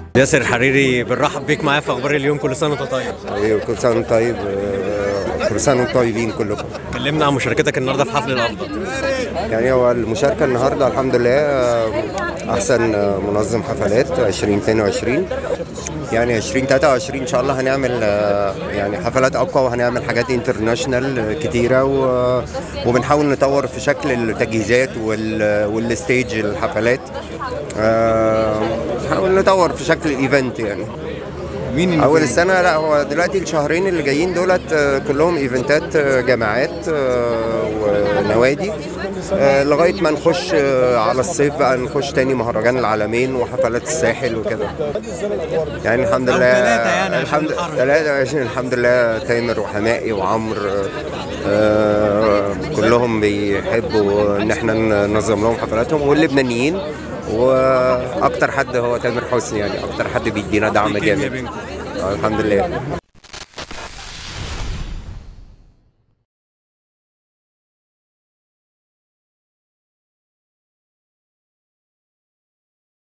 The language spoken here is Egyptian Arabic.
ياسر حريري بنرحب بيك معايا في اخبار اليوم كل سنه وانت طيب ايوه كل سنه وانت طيب آه، كل سنه وانتم طيبين كلكم كلمنا عن مشاركتك النهارده في حفل الافضل يعني هو المشاركه النهارده الحمد لله آه، احسن آه، منظم حفلات 2022 يعني 2023 ان شاء الله هنعمل آه، يعني حفلات اقوى وهنعمل حاجات انترناشونال كتيره و- وبنحاول نطور في شكل التجهيزات وال- والستيج الحفلات آه، نحاول نطور في شكل الايفنت يعني مين اول السنه لا هو دلوقتي الشهرين اللي جايين دولت آه، كلهم ايفنتات آه، جامعات آه، ونوادي آه، لغايه ما نخش آه، على الصيف بقى نخش تاني مهرجان العالمين وحفلات الساحل وكده يعني الحمد أو لله تلاتة يعني عشان الحمد الحر. ثلاثة عشان الحمد لله تامر وحمائي وعمرو آه، كلهم بيحبوا ان احنا ننظم لهم حفلاتهم واللبنانيين واكتر حد هو تامر حسني يعني اكتر حد بيدينا دعم الكيميا جامد بينكم. آه، الحمد لله